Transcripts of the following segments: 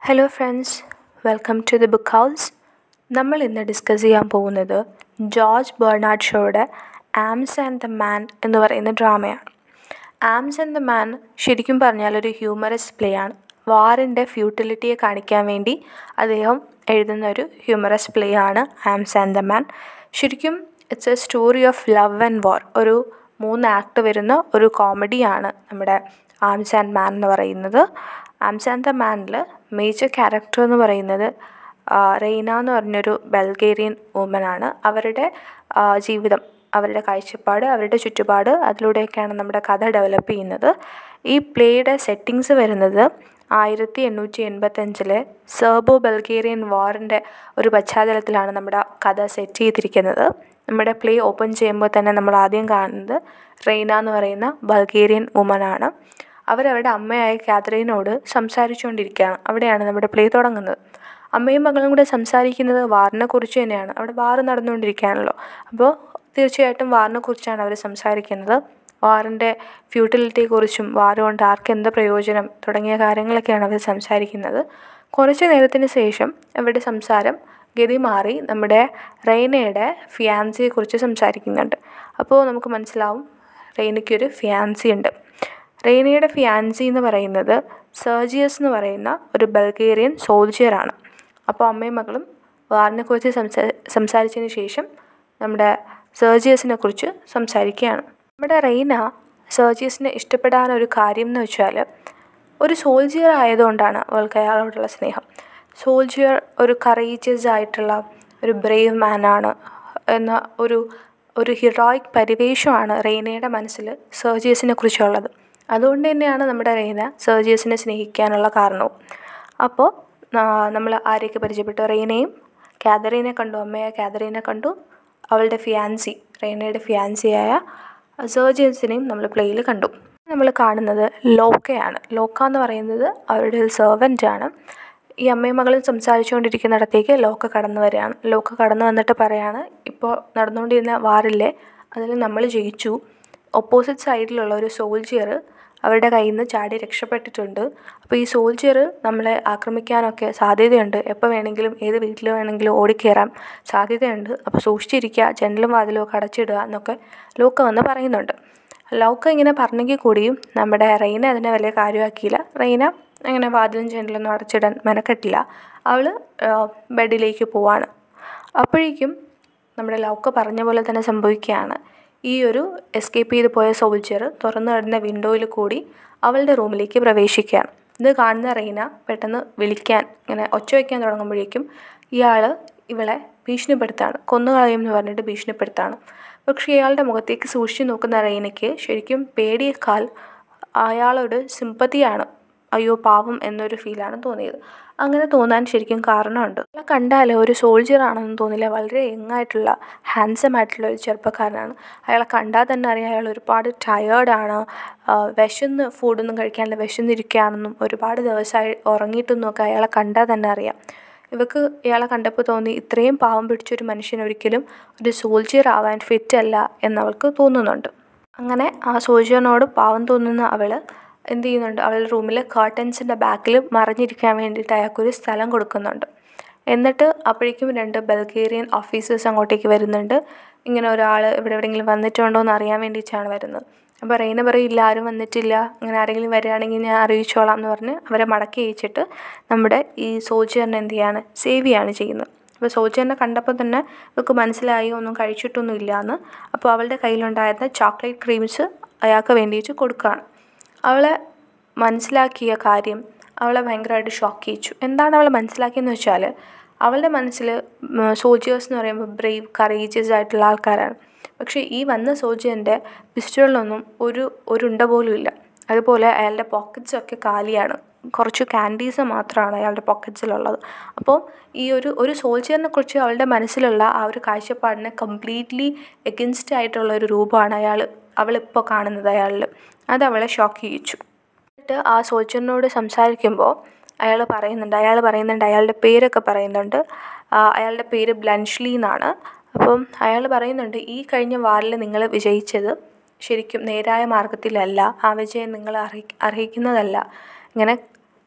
hello friends welcome to the book house നമ്മൾ ഇന്ന് discuss ചെയ്യാൻ പോകുന്നത് ജോർജ് ബേർണാഡ് ഷോയുടെ ആംസ് ആൻഡ് ദ മാൻ എന്ന് പറയുന്ന ഡ്രാമയാണ് ആംസ് ആൻഡ് ദ മാൻ ശരിക്കും പറഞ്ഞാൽ ഒരു ഹ്യൂമറസ് പ്ലേ ആണ് വാറിൻ്റെ ഫ്യൂട്ടിലിറ്റിയെ കാണിക്കാൻ വേണ്ടി അദ്ദേഹം എഴുതുന്ന ഒരു ഹ്യൂമറസ് പ്ലേ ആണ് ആംസ് ആൻഡ് ദ മാൻ ശരിക്കും it's a story of love and war ഒരു മൂന്ന് ആക്ട് വരുന്ന ഒരു കോമഡിയാണ് നമ്മുടെ ആംസ് ആൻഡ് മാൻ എന്ന് പറയുന്നത് ആംസ് ആൻഡ് ദ മാനിൽ മേജർ ക്യാരക്ടർ എന്ന് പറയുന്നത് റെയ്ന എന്ന് പറഞ്ഞൊരു ബൾഗേറിയൻ വുമനാണ് അവരുടെ ജീവിതം അവരുടെ കാഴ്ചപ്പാട് അവരുടെ ചുറ്റുപാട് അതിലൂടെയൊക്കെയാണ് നമ്മുടെ കഥ ഡെവലപ്പ് ചെയ്യുന്നത് ഈ പ്ലേയുടെ സെറ്റിങ്സ് വരുന്നത് ആയിരത്തി എണ്ണൂറ്റി എൺപത്തഞ്ചിലെ സെർബോ ബൾഗേറിയൻ വാറിൻ്റെ ഒരു പശ്ചാത്തലത്തിലാണ് നമ്മുടെ കഥ സെറ്റ് ചെയ്തിരിക്കുന്നത് നമ്മുടെ പ്ലേ ഓപ്പൺ ചെയ്യുമ്പോൾ തന്നെ നമ്മൾ ആദ്യം കാണുന്നത് റെയ്ന എന്ന് പറയുന്ന ബൾഗേറിയൻ വുമനാണ് അവരവരുടെ അമ്മയായ കാതറീനോട് സംസാരിച്ചുകൊണ്ടിരിക്കുകയാണ് അവിടെയാണ് നമ്മുടെ പ്ലേ തുടങ്ങുന്നത് അമ്മയും മകളും കൂടെ സംസാരിക്കുന്നത് വാറിനെ കുറിച്ച് തന്നെയാണ് അവിടെ വാർ നടന്നുകൊണ്ടിരിക്കുകയാണല്ലോ അപ്പോൾ തീർച്ചയായിട്ടും വാറിനെ കുറിച്ചാണ് അവർ സംസാരിക്കുന്നത് വാറിൻ്റെ ഫ്യൂട്ടിലിറ്റിയെക്കുറിച്ചും വാർ കൊണ്ട് ആർക്ക് എന്ത് പ്രയോജനം തുടങ്ങിയ കാര്യങ്ങളൊക്കെയാണ് അവർ സംസാരിക്കുന്നത് കുറച്ച് നേരത്തിന് ശേഷം അവരുടെ സംസാരം ഗതി മാറി നമ്മുടെ റെയ്നയുടെ ഫിയാൻസിയെക്കുറിച്ച് സംസാരിക്കുന്നുണ്ട് അപ്പോൾ നമുക്ക് മനസ്സിലാവും റെയ്നയ്ക്കൊരു ഫിയാൻസി ഉണ്ട് റെയ്നയുടെ ഫിയാൻസി എന്ന് പറയുന്നത് സെർജിയസ് എന്ന് പറയുന്ന ഒരു ബൾഗേറിയൻ സോൾജിയറാണ് അപ്പോൾ അമ്മയും മകളും വാറിനെ കുറിച്ച് സംസാ സംസാരിച്ചതിന് ശേഷം നമ്മുടെ സെർജിയസിനെ കുറിച്ച് സംസാരിക്കുകയാണ് നമ്മുടെ റെയ്ന സെർജിയസിനെ ഇഷ്ടപ്പെടാനൊരു കാര്യം എന്ന് വെച്ചാൽ ഒരു സോൾജിയർ ആയതുകൊണ്ടാണ് അവൾക്ക് അയാളോടുള്ള സ്നേഹം സോൾജിയർ ഒരു കറേജിയസ് ആയിട്ടുള്ള ഒരു ബ്രേവ് മാനാണ് എന്ന ഒരു ഒരു ഹിറോയിക് പരിവേഷമാണ് റെയ്നയുടെ മനസ്സിൽ സെർജിയസിനെ കുറിച്ചുള്ളത് അതുകൊണ്ട് തന്നെയാണ് നമ്മുടെ റെയ്ന സെർജിയസിനെ സ്നേഹിക്കാനുള്ള കാരണവും അപ്പോൾ നമ്മൾ ആരെയൊക്കെ പരിചയപ്പെട്ടു റെയ്നയും കാതറീനെ കണ്ടു അമ്മയെ കാതറീനെ കണ്ടു അവളുടെ ഫിയാൻസി റെയ്നയുടെ ഫിയാൻസിയായ സെർജിയൻസിനെയും നമ്മൾ പ്ലേയിൽ കണ്ടു നമ്മൾ കാണുന്നത് ലോക്കയാണ് ലോക്ക എന്ന് പറയുന്നത് അവരുടെ ഒരു സെർവൻ്റാണ് ഈ അമ്മയും മകളും സംസാരിച്ചുകൊണ്ടിരിക്കുന്നിടത്തേക്ക് ലോക്ക കടന്നു വരികയാണ് ലോക്ക കടന്നു വന്നിട്ട് പറയാണ് ഇപ്പോൾ നടന്നുകൊണ്ടിരുന്ന വാറില്ലേ അതിൽ നമ്മൾ ജയിച്ചു ഓപ്പോസിറ്റ് സൈഡിലുള്ള ഒരു സോൾജിയർ അവരുടെ കയ്യിൽ നിന്ന് ചാടി രക്ഷപ്പെട്ടിട്ടുണ്ട് അപ്പോൾ ഈ സോൾജിയർ നമ്മളെ ആക്രമിക്കാനൊക്കെ സാധ്യതയുണ്ട് എപ്പോൾ വേണമെങ്കിലും ഏത് വീട്ടിൽ വേണമെങ്കിലും ഓടിക്കയറാൻ സാധ്യതയുണ്ട് അപ്പോൾ സൂക്ഷിച്ചിരിക്കുക ജനലും വാതിലും ഒക്കെ അടച്ചിടുക എന്നൊക്കെ ലോക്ക വന്ന് പറയുന്നുണ്ട് ലോക്ക ഇങ്ങനെ പറഞ്ഞെങ്കിൽ കൂടിയും നമ്മുടെ റെയ്ന അതിനെ വലിയ കാര്യമാക്കിയില്ല റെയ്ന അങ്ങനെ വാതിലും ജനലൊന്നും അടച്ചിടാൻ മെനക്കെട്ടില്ല അവൾ ബെഡിലേക്ക് പോവാണ് അപ്പോഴേക്കും നമ്മുടെ ലൗക്ക പറഞ്ഞ പോലെ തന്നെ സംഭവിക്കുകയാണ് ഈ ഒരു എസ്കേപ്പ് ചെയ്ത് പോയ സോൾജിയർ തുറന്നു കിടന്ന വിൻഡോയിൽ കൂടി അവളുടെ റൂമിലേക്ക് പ്രവേശിക്കുകയാണ് ഇത് കാണുന്ന റെയ്ന പെട്ടെന്ന് വിളിക്കാൻ ഇങ്ങനെ ഒച്ച വയ്ക്കാൻ തുടങ്ങുമ്പോഴേക്കും ഇയാൾ ഇവളെ ഭീഷണിപ്പെടുത്താണ് കൊന്നുകളയും എന്ന് പറഞ്ഞിട്ട് ഭീഷണിപ്പെടുത്താണ് പക്ഷേ ഇയാളുടെ മുഖത്തേക്ക് സൂക്ഷിച്ചു നോക്കുന്ന റെയ്നയ്ക്ക് ശരിക്കും പേടിയേക്കാൾ അയാളോട് സിമ്പതിയാണ് അയ്യോ പാവം എന്നൊരു ഫീലാണ് തോന്നിയത് അങ്ങനെ തോന്നാൻ ശരിക്കും കാരണമുണ്ട് അയാളെ കണ്ടാൽ ഒരു സോൾജിയർ ആണെന്ന് തോന്നില്ല വളരെ യങ്ങായിട്ടുള്ള ഹാൻസം ആയിട്ടുള്ള ഒരു ചെറുപ്പക്കാരനാണ് അയാളെ കണ്ടാൽ തന്നെ അറിയാം അയാൾ ഒരുപാട് ടയേർഡാണ് വിശന്ന് ഫുഡൊന്നും കഴിക്കാണ്ട് വിശന്നിരിക്കുകയാണെന്നും ഒരുപാട് ദിവസമായി ഉറങ്ങിയിട്ടൊന്നും ഒക്കെ അയാളെ കണ്ടാൽ തന്നെ അറിയാം ഇവക്ക് ഇയാളെ കണ്ടപ്പോൾ തോന്നി ഇത്രയും പാവം പിടിച്ചൊരു മനുഷ്യൻ ഒരിക്കലും ഒരു സോൾജിയർ ആവാൻ ഫിറ്റ് അല്ല എന്നവൾക്ക് തോന്നുന്നുണ്ട് അങ്ങനെ ആ സോൾജിയറിനോട് പാവം തോന്നുന്ന അവൾ എന്ത് ചെയ്യുന്നുണ്ട് അവളുടെ റൂമിൽ കർട്ടൻസിൻ്റെ ബാക്കിൽ മറിഞ്ഞിരിക്കാൻ വേണ്ടിയിട്ട് അയാൾക്കൊരു സ്ഥലം കൊടുക്കുന്നുണ്ട് എന്നിട്ട് അപ്പോഴേക്കും രണ്ട് ബൾഗേറിയൻ ഓഫീസേഴ്സ് അങ്ങോട്ടേക്ക് വരുന്നുണ്ട് ഇങ്ങനെ ഒരാൾ ഇവിടെ എവിടെയെങ്കിലും വന്നിട്ടുണ്ടോ എന്ന് അറിയാൻ വേണ്ടിയിട്ടാണ് വരുന്നത് അപ്പോൾ റെയ്ന പറയും ഇല്ല ആരും വന്നിട്ടില്ല അങ്ങനെ ആരെങ്കിലും വരികയാണെങ്കിൽ ഞാൻ അറിയിച്ചോളാം എന്ന് പറഞ്ഞ് അവരെ മടക്കി അയച്ചിട്ട് നമ്മുടെ ഈ സോൾജിയറിനെ എന്ത് ചെയ്യാണ് സേവ് ചെയ്യാണ് ചെയ്യുന്നത് അപ്പോൾ സോൾജിയറിനെ കണ്ടപ്പോൾ തന്നെ ഇവർക്ക് മനസ്സിലായി ഒന്നും കഴിച്ചിട്ടൊന്നും ഇല്ല എന്ന് അപ്പോൾ അവളുടെ കയ്യിലുണ്ടായിരുന്ന ചോക്ലേറ്റ് ക്രീംസ് അയാൾക്ക് വേണ്ടിയിട്ട് കൊടുക്കുകയാണ് അവളെ മനസ്സിലാക്കിയ കാര്യം അവളെ ഭയങ്കരമായിട്ട് ഷോക്ക് ചെയ്യിച്ചു എന്താണ് അവളെ മനസ്സിലാക്കിയെന്ന് വെച്ചാൽ അവളുടെ മനസ്സിൽ സോൾജിയേഴ്സ് എന്ന് പറയുമ്പോൾ ബ്രേവ് കറേജിയസ് ആയിട്ടുള്ള ആൾക്കാരാണ് പക്ഷേ ഈ വന്ന സോൾജിയറിൻ്റെ പിസ്റ്റളിലൊന്നും ഒരു ഒരു ഉണ്ട പോലും ഇല്ല അതുപോലെ അയാളുടെ പോക്കറ്റ്സൊക്കെ കാലിയാണ് കുറച്ച് ക്യാൻഡീസ് മാത്രമാണ് അയാളുടെ പോക്കറ്റ്സിലുള്ളത് അപ്പോൾ ഈ ഒരു ഒരു സോൾജിയറിനെ കുറിച്ച് അവളുടെ മനസ്സിലുള്ള ആ ഒരു കാഴ്ചപ്പാടിനെ കംപ്ലീറ്റ്ലി എഗൻസ്റ്റ് ആയിട്ടുള്ള ഒരു രൂപമാണ് അയാൾ അവളിപ്പോൾ കാണുന്നത് അയാളിൽ അത് അവളെ ഷോക്ക് ചെയ്യിച്ചു എന്നിട്ട് ആ സോൾജറിനോട് സംസാരിക്കുമ്പോൾ അയാൾ പറയുന്നുണ്ട് അയാൾ പറയുന്നുണ്ട് അയാളുടെ പേരൊക്കെ പറയുന്നുണ്ട് അയാളുടെ പേര് ബ്ലൻഷ്ലി എന്നാണ് അപ്പം അയാൾ പറയുന്നുണ്ട് ഈ കഴിഞ്ഞ വാറിൽ നിങ്ങൾ വിജയിച്ചത് ശരിക്കും നേരായ മാർഗത്തിലല്ല ആ വിജയം നിങ്ങൾ അർഹി അർഹിക്കുന്നതല്ല ഇങ്ങനെ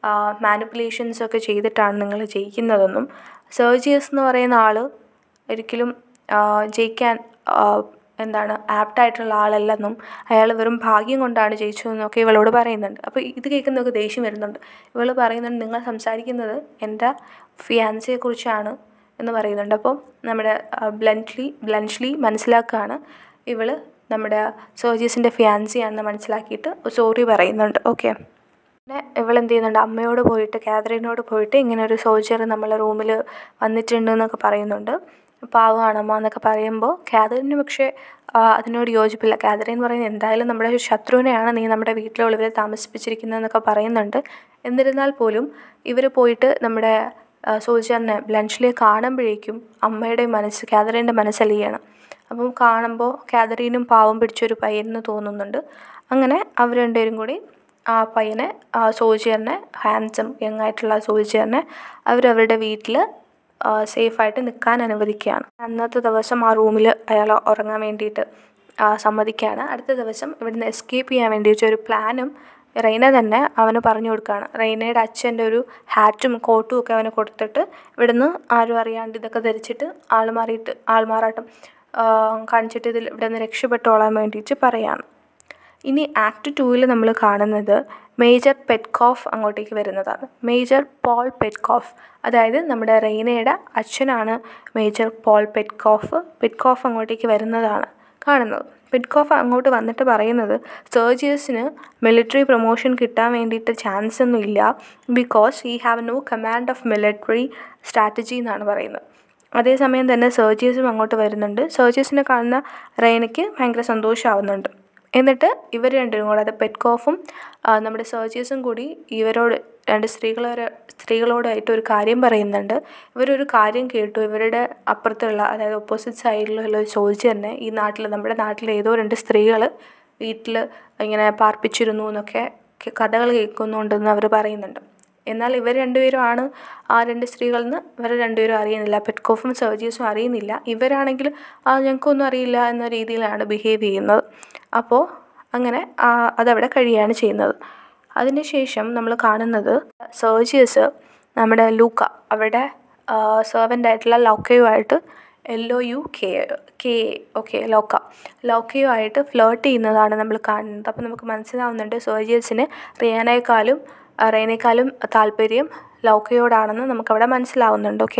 മാനിപ്പുലേഷൻസ് ഒക്കെ ചെയ്തിട്ടാണ് നിങ്ങൾ ജയിക്കുന്നതെന്നും സെർജിയസ് എന്ന് പറയുന്ന ആൾ ഒരിക്കലും ജയിക്കാൻ എന്താണ് ആപ്റ്റായിട്ടുള്ള ആളല്ലെന്നും അയാൾ വെറും ഭാഗ്യം കൊണ്ടാണ് ജയിച്ചതെന്നൊക്കെ ഇവളോട് പറയുന്നുണ്ട് അപ്പോൾ ഇത് കേൾക്കുന്നതൊക്കെ ദേഷ്യം വരുന്നുണ്ട് ഇവൾ പറയുന്നുണ്ട് നിങ്ങൾ സംസാരിക്കുന്നത് എൻ്റെ ഫിയാൻസിയെക്കുറിച്ചാണ് എന്ന് പറയുന്നുണ്ട് അപ്പോൾ നമ്മുടെ ബ്ലൻഷ്ലി ബ്ലൻഷ്ലി മനസ്സിലാക്കുകയാണ് ഇവൾ നമ്മുടെ സോജിയസിൻ്റെ ഫിയാൻസിയാണെന്ന് മനസ്സിലാക്കിയിട്ട് സോറി പറയുന്നുണ്ട് ഓക്കെ പിന്നെ ഇവളെന്ത് ചെയ്യുന്നുണ്ട് അമ്മയോട് പോയിട്ട് കാതറിനോട് പോയിട്ട് ഇങ്ങനെ ഒരു സോൾജർ നമ്മളെ റൂമിൽ വന്നിട്ടുണ്ട് എന്നൊക്കെ പറയുന്നുണ്ട് പാവമാണ് അമ്മ എന്നൊക്കെ പറയുമ്പോൾ കാതറിന് പക്ഷേ അതിനോട് യോജിപ്പില്ല കാതറിൻ പറയുന്നത് എന്തായാലും നമ്മുടെ ശത്രുവിനെയാണ് നീ നമ്മുടെ വീട്ടിലെ ഒളിവിൽ താമസിപ്പിച്ചിരിക്കുന്നതെന്നൊക്കെ പറയുന്നുണ്ട് എന്നിരുന്നാൽ പോലും ഇവർ പോയിട്ട് നമ്മുടെ സോൾജറിനെ ബ്ലൻഷ്ലിയെ കാണുമ്പോഴേക്കും അമ്മയുടെ മനസ്സ് കാതറിൻ്റെ മനസ്സലിയാണ് അപ്പം കാണുമ്പോൾ കാതറീനും പാവം പിടിച്ചൊരു പയ്യനെന്ന് തോന്നുന്നുണ്ട് അങ്ങനെ അവർ രണ്ടുപേരും കൂടി ആ പയ്യനെ ആ സോൾജിയറിനെ ഹാൻസം യങ് ആയിട്ടുള്ള സോൾജിയറിനെ അവരവരുടെ വീട്ടിൽ സേഫായിട്ട് നിൽക്കാൻ അനുവദിക്കുകയാണ് അന്നത്തെ ദിവസം ആ റൂമിൽ അയാൾ ഉറങ്ങാൻ വേണ്ടിയിട്ട് സമ്മതിക്കുകയാണ് അടുത്ത ദിവസം ഇവിടുന്ന് എസ്കേപ്പ് ചെയ്യാൻ വേണ്ടിയിട്ട് ഒരു പ്ലാനും റെയ്ന തന്നെ അവന് പറഞ്ഞു കൊടുക്കുകയാണ് റെയ്നയുടെ അച്ഛൻ്റെ ഒരു ഹാറ്റും കോട്ടും ഒക്കെ അവന് കൊടുത്തിട്ട് ഇവിടുന്ന് ആരും അറിയാണ്ട് ഇതൊക്കെ ധരിച്ചിട്ട് ആൾ മാറിയിട്ട് ആൾ മാറാട്ടം കാണിച്ചിട്ട് ഇതിൽ ഇവിടെ നിന്ന് രക്ഷപ്പെട്ടോളാൻ വേണ്ടിയിട്ട് പറയാണ് ഇനി ആക്ട് ടൂവിൽ നമ്മൾ കാണുന്നത് മേജർ പെറ്റ്കോഫ് അങ്ങോട്ടേക്ക് വരുന്നതാണ് മേജർ പോൾ പെറ്റ്കോഫ് അതായത് നമ്മുടെ റെയ്നയുടെ അച്ഛനാണ് മേജർ പോൾ പെറ്റ്കോഫ് പെറ്റ്കോഫ് അങ്ങോട്ടേക്ക് വരുന്നതാണ് കാണുന്നത് പെറ്റ്കോഫ് അങ്ങോട്ട് വന്നിട്ട് പറയുന്നത് സർജിയസിന് മിലിറ്ററി പ്രൊമോഷൻ കിട്ടാൻ വേണ്ടിയിട്ട് ചാൻസ് ഒന്നും ഇല്ല because I have no command of military strategy എന്നാണ് പറയുന്നത് അതേസമയം തന്നെ സർജിയസും അങ്ങോട്ട് വരുന്നുണ്ട് സർജിയസിനെ കാണുന്ന റെയ്നയ്ക്ക് ഭയങ്കര സന്തോഷമാവുന്നുണ്ട് എന്നിട്ട് ഇവർ രണ്ടുപേരും കൂടെ അത് പെറ്റ്കോഫും നമ്മുടെ സർജിയസും കൂടി ഇവരോട് രണ്ട് സ്ത്രീകളോട് സ്ത്രീകളോടായിട്ട് ഒരു കാര്യം പറയുന്നുണ്ട് ഇവരൊരു കാര്യം കേട്ടു ഇവരുടെ അപ്പുറത്തുള്ള അതായത് ഓപ്പോസിറ്റ് സൈഡിലുള്ള ഒരു സോൾജറിനെ ഈ നാട്ടിൽ നമ്മുടെ നാട്ടിലെ ഏതോ രണ്ട് സ്ത്രീകൾ വീട്ടിൽ ഇങ്ങനെ പാർപ്പിച്ചിരുന്നു എന്നൊക്കെ കഥകൾ കേൾക്കുന്നുണ്ടെന്ന് അവർ പറയുന്നുണ്ട് എന്നാൽ ഇവർ രണ്ടുപേരുമാണ് ആ രണ്ട് സ്ത്രീകളെന്ന് ഇവർ രണ്ടുപേരും അറിയുന്നില്ല പെറ്റ്കോഫും സർജിയസും അറിയുന്നില്ല ഇവരാണെങ്കിൽ ആ ഞങ്ങൾക്കൊന്നും അറിയില്ല എന്ന രീതിയിലാണ് ബിഹേവ് ചെയ്യുന്നത് അപ്പോൾ അങ്ങനെ അതവിടെ കഴിയുകയാണ് ചെയ്യുന്നത് അതിനുശേഷം നമ്മൾ കാണുന്നത് സർജിയസ് നമ്മുടെ ലൂക്ക അവിടെ സെർവൻ്റ് ആയിട്ടുള്ള ലൗക്കയുമായിട്ട് L O U K K okay Louka ലോക്കയുമായിട്ട് ഫ്ലേർട്ട് ചെയ്യുന്നതാണ് നമ്മൾ കാണുന്നത് അപ്പോൾ നമുക്ക് മനസ്സിലാവുന്നുണ്ട് സർജിയസിന് റിയാനേക്കാളും റെയ്നേക്കാളും താല്പര്യം ലൗക്കയോടാണെന്ന് നമുക്കവിടെ മനസ്സിലാവുന്നുണ്ട് ഓക്കെ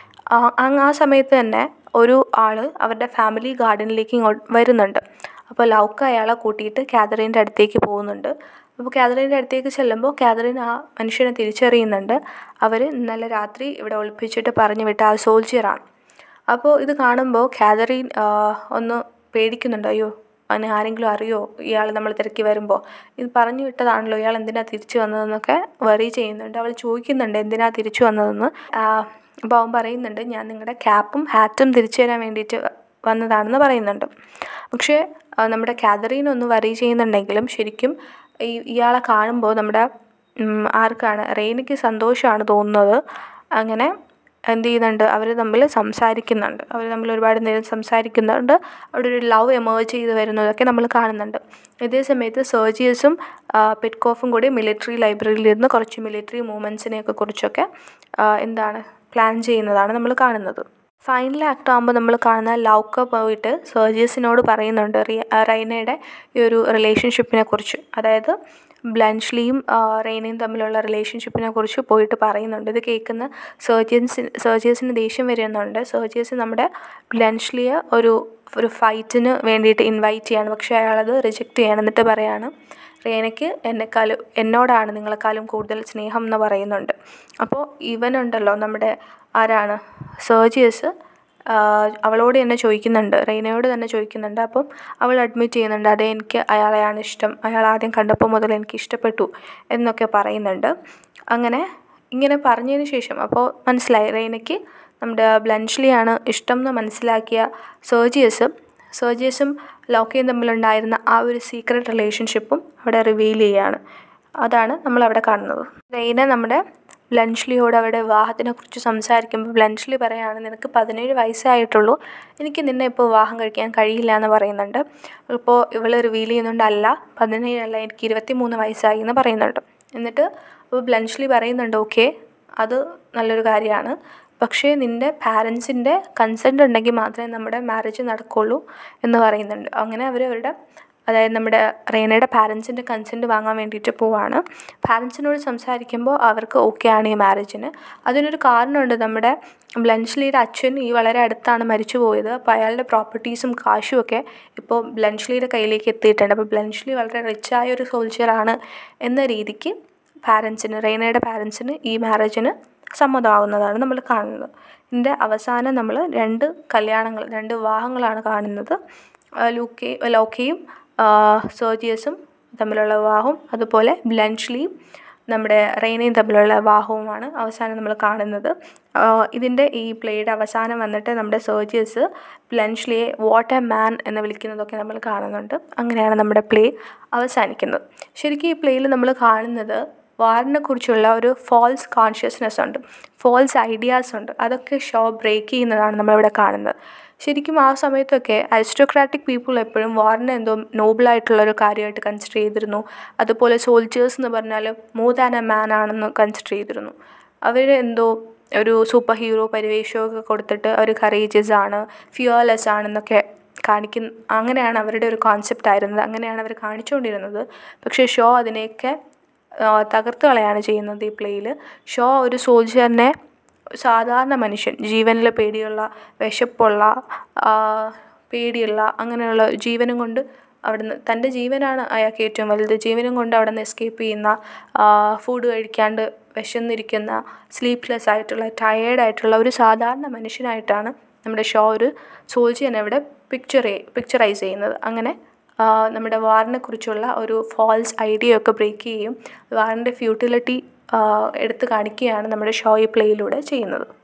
അങ്ങ് ആ സമയത്ത് തന്നെ ഒരു ആൾ അവരുടെ ഫാമിലി ഗാർഡനിലേക്ക് ഇങ്ങോട്ട് വരുന്നുണ്ട് അപ്പോൾ ലൗക്ക അയാളെ കൂട്ടിയിട്ട് കാതറീൻ്റെ അടുത്തേക്ക് പോകുന്നുണ്ട് അപ്പോൾ കാതറീൻ്റെ അടുത്തേക്ക് ചെല്ലുമ്പോൾ കാതറീൻ ആ മനുഷ്യനെ തിരിച്ചറിയുന്നുണ്ട് അവർ ഇന്നലെ രാത്രി ഇവിടെ ഒളിപ്പിച്ചിട്ട് പറഞ്ഞു വിട്ട ആ സോൾജിയറാണ് അപ്പോൾ ഇത് കാണുമ്പോൾ കാതറീൻ ഒന്ന് പേടിക്കുന്നുണ്ട് അയ്യോ അവന് ആരെങ്കിലും അറിയോ ഇയാൾ നമ്മൾ തിരക്കി വരുമ്പോൾ ഇത് പറഞ്ഞു വിട്ടതാണല്ലോ ഇയാൾ എന്തിനാ തിരിച്ചു വന്നതെന്നൊക്കെ വറി ചെയ്യുന്നുണ്ട് അവൾ ചോദിക്കുന്നുണ്ട് എന്തിനാ തിരിച്ചു വന്നതെന്ന് അപ്പോൾ അവൻ പറയുന്നുണ്ട് ഞാൻ നിങ്ങളുടെ ക്യാപ്പും ഹാറ്റും തിരിച്ചു തരാൻ വേണ്ടിയിട്ട് വന്നതാണെന്ന് പറയുന്നുണ്ട് പക്ഷേ നമ്മുടെ കാതറീൻ ഒന്ന് വറി ചെയ്യുന്നുണ്ടെങ്കിലും ശരിക്കും ഈ ഇയാളെ കാണുമ്പോൾ നമ്മുടെ ആർക്കാണ് റെയിനിക്ക് സന്തോഷമാണ് തോന്നുന്നത് അങ്ങനെ എന്ത് ചെയ്യുന്നുണ്ട് അവർ തമ്മിൽ സംസാരിക്കുന്നുണ്ട് അവർ തമ്മിൽ ഒരുപാട് നേരം സംസാരിക്കുന്നുണ്ട് അവിടെ ഒരു ലവ് എമേർജ് ചെയ്ത് വരുന്നതൊക്കെ നമ്മൾ കാണുന്നുണ്ട് ഇതേ സമയത്ത് സർജിയസും പെറ്റ്കോഫും കൂടി മിലിറ്ററി ലൈബ്രറിയിൽ ഇരുന്ന് കുറച്ച് മിലിറ്ററി മൂവ്മെൻറ്റ്സിനെയൊക്കെ കുറിച്ചൊക്കെ എന്താണ് പ്ലാൻ ചെയ്യുന്നതാണ് നമ്മൾ കാണുന്നത് ഫൈനൽ ആക്ട് ആകുമ്പോൾ നമ്മൾ കാണുന്ന ലൗക്ക പോയിട്ട് സർജിയസിനോട് പറയുന്നുണ്ട് റൈനയുടെ ഈ ഒരു റിലേഷൻഷിപ്പിനെ കുറിച്ച് അതായത് ബ്ലൻഷ്ലിയും റെയ്നയും തമ്മിലുള്ള റിലേഷൻഷിപ്പിനെ കുറിച്ച് പോയിട്ട് പറയുന്നുണ്ട് ഇത് കേൾക്കുന്ന സർജിയൻസ് സർജിയസിന് ദേഷ്യം വരുന്നുണ്ട് സർജിയസ് നമ്മുടെ ബ്ലൻഷ്ലിയെ ഒരു ഒരു ഫൈറ്റിന് വേണ്ടിയിട്ട് ഇൻവൈറ്റ് ചെയ്യാണ് പക്ഷേ അയാളത് റിജക്റ്റ് ചെയ്യണം എന്നിട്ട് പറയാണ് റേനയ്ക്ക് എന്നെക്കാളും എന്നോടാണ് നിങ്ങളെക്കാളും കൂടുതൽ സ്നേഹം എന്ന് പറയുന്നുണ്ട് അപ്പോൾ ഇവനുണ്ടല്ലോ നമ്മുടെ ആരാണ് സർജിയസ് അവളോട് തന്നെ ചോദിക്കുന്നുണ്ട് റെയ്നയോട് തന്നെ ചോദിക്കുന്നുണ്ട് അപ്പം അവൾ അഡ്മിറ്റ് ചെയ്യുന്നുണ്ട് അതെ എനിക്ക് അയാളെയാണ് ഇഷ്ടം അയാൾ ആദ്യം കണ്ടപ്പോൾ മുതൽ എനിക്ക് ഇഷ്ടപ്പെട്ടു എന്നൊക്കെ പറയുന്നുണ്ട് അങ്ങനെ ഇങ്ങനെ പറഞ്ഞതിന് ശേഷം അപ്പോൾ മനസ്സിലായി റെയ്നയ്ക്ക് നമ്മുടെ ബ്ലൻഷ്ലിയാണ് ഇഷ്ടം എന്ന് മനസ്സിലാക്കിയ സർജിയസ് സർജിയസും ലോക്കയും തമ്മിലുണ്ടായിരുന്ന ആ ഒരു സീക്രട്ട് റിലേഷൻഷിപ്പും അവിടെ റിവീൽ ചെയ്യുകയാണ് അതാണ് നമ്മളവിടെ കാണുന്നത് റെയ്ന നമ്മുടെ ബ്ലൻഷ്ലിയോട് അവിടെ വിവാഹത്തിനെ കുറിച്ച് സംസാരിക്കുമ്പോൾ ബ്ലൻഷ്ലി പറയാണ് നിനക്ക് പതിനേഴ് വയസ്സായിട്ടുള്ളൂ എനിക്ക് നിന്നെ ഇപ്പോൾ വിവാഹം കഴിക്കാൻ കഴിയില്ല എന്ന് പറയുന്നുണ്ട് ഇപ്പോൾ ഇവൾ റിവീൽ ചെയ്യുന്നുണ്ട് അല്ല പതിനേഴല്ല എനിക്ക് ഇരുപത്തി മൂന്ന് വയസ്സായി എന്ന് പറയുന്നുണ്ട് എന്നിട്ട് അപ്പോൾ ബ്ലൻഷ്ലി പറയുന്നുണ്ട് ഓക്കെ അത് നല്ലൊരു കാര്യമാണ് പക്ഷേ നിൻ്റെ പാരൻസിൻ്റെ കൺസെൻ്റ് ഉണ്ടെങ്കിൽ മാത്രമേ നമ്മുടെ മാരേജ് നടക്കുകയുള്ളൂ എന്ന് പറയുന്നുണ്ട് അങ്ങനെ അവർ അവരുടെ അതായത് നമ്മുടെ റേനയുടെ പാരൻസിൻ്റെ കൺസെൻറ്റ് വാങ്ങാൻ വേണ്ടിയിട്ട് പോവാണ് പാരൻസിനോട് സംസാരിക്കുമ്പോൾ അവർക്ക് ഓക്കെ ആണ് ഈ മാരേജിന് അതിനൊരു കാരണമുണ്ട് നമ്മുടെ ബ്ലൻഷ്ലിയുടെ അച്ഛൻ ഈ വളരെ അടുത്താണ് മരിച്ചു പോയത് അപ്പോൾ അയാളുടെ പ്രോപ്പർട്ടീസും കാശും ഒക്കെ ഇപ്പോൾ ബ്ലൻഷ്ലിയുടെ കയ്യിലേക്ക് എത്തിയിട്ടുണ്ട് അപ്പോൾ ബ്ലൻഷ്ലി വളരെ റിച്ചായ ഒരു സോൾജിയറാണ് എന്ന രീതിക്ക് പാരൻസിന് റെയ്നയുടെ പാരൻസിന് ഈ മാരേജിന് സമ്മതമാവുന്നതാണ് നമ്മൾ കാണുന്നത് ഇതിൻ്റെ അവസാനം നമ്മൾ രണ്ട് കല്യാണങ്ങൾ രണ്ട് വിവാഹങ്ങളാണ് കാണുന്നത് ലൂക്കെ ലോക്കയും സേർജിയസും തമ്മിലുള്ള വിവാഹവും അതുപോലെ ബ്ലൻഷ്ലിയും നമ്മുടെ റെയ്നയും തമ്മിലുള്ള വിവാഹവുമാണ് അവസാനം നമ്മൾ കാണുന്നത് ഇതിൻ്റെ ഈ പ്ലേയുടെ അവസാനം വന്നിട്ട് നമ്മുടെ സേർജിയസ് ബ്ലൻഷ്ലിയെ വാട്ട് എ മാൻ എന്ന് വിളിക്കുന്നതൊക്കെ നമ്മൾ കാണുന്നുണ്ട് അങ്ങനെയാണ് നമ്മുടെ പ്ലേ അവസാനിക്കുന്നത് ശരിക്കും ഈ പ്ലേയിൽ നമ്മൾ കാണുന്നത് വാറിനെ കുറിച്ചുള്ള ഒരു ഫോൾസ് കോൺഷ്യസ്നെസ് ഉണ്ട് ഫോൾസ് ഐഡിയാസ് ഉണ്ട് അതൊക്കെ ഷോ ബ്രേക്ക് ചെയ്യുന്നതാണ് നമ്മളിവിടെ കാണുന്നത് ശരിക്കും ആ സമയത്തൊക്കെ അരിസ്റ്റോക്രാറ്റിക് പീപ്പിൾ എപ്പോഴും വാറിനെ എന്തോ നോബിളായിട്ടുള്ള ഒരു കാര്യമായിട്ട് കൺസിഡർ ചെയ്തിരുന്നു അതുപോലെ സോൾജേഴ്സ് എന്ന് പറഞ്ഞാൽ മോർ ദാൻ എ മാൻ ആണെന്ന് കൺസിഡർ ചെയ്തിരുന്നു അവർ എന്തോ ഒരു സൂപ്പർ ഹീറോ പരിവേഷമൊക്കെ കൊടുത്തിട്ട് അവർ കറേജസ് ആണ് ഫിയർലെസ് ആണെന്നൊക്കെ കാണിക്കുന്ന അങ്ങനെയാണ് അവരുടെ ഒരു കോൺസെപ്റ്റ് ആയിരുന്നത് അങ്ങനെയാണ് അവർ കാണിച്ചുകൊണ്ടിരുന്നത് പക്ഷേ ഷോ അതിനെയൊക്കെ തകർത്ത് കളയാണ് ചെയ്യുന്നത് ഈ പ്ലേയിൽ ഷോ ഒരു സോൾജറിനെ സാധാരണ മനുഷ്യൻ ജീവനിൽ പേടിയുള്ള വിശപ്പുള്ള പേടിയുള്ള അങ്ങനെയുള്ള ജീവനും കൊണ്ട് അവിടുന്ന് തൻ്റെ ജീവനാണ് അയാൾക്ക് ഏറ്റവും വലുത് ജീവനും കൊണ്ട് അവിടെ നിന്ന് എസ്കേപ്പ് ചെയ്യുന്ന ഫുഡ് കഴിക്കാണ്ട് വിശന്നിരിക്കുന്ന സ്ലീപ്ലെസ് ആയിട്ടുള്ള ടയേർഡ് ആയിട്ടുള്ള ഒരു സാധാരണ മനുഷ്യനായിട്ടാണ് നമ്മുടെ ഷോ ഒരു സോൾജിയനെ ഇവിടെ പിക്ചർ പിക്ചറൈസ് ചെയ്യുന്നത് അങ്ങനെ നമ്മുടെ വാറിനെ കുറിച്ചുള്ള ഒരു ഫാൾസ് ഐഡിയ ഒക്കെ ബ്രേക്ക് ചെയ്യും വാറിൻ്റെ ഫ്യൂട്ടിലിറ്റി എടുത്ത് കാണിക്കുകയാണ് നമ്മുടെ ഷോ ഈ പ്ലേയിലൂടെ ചെയ്യുന്നത്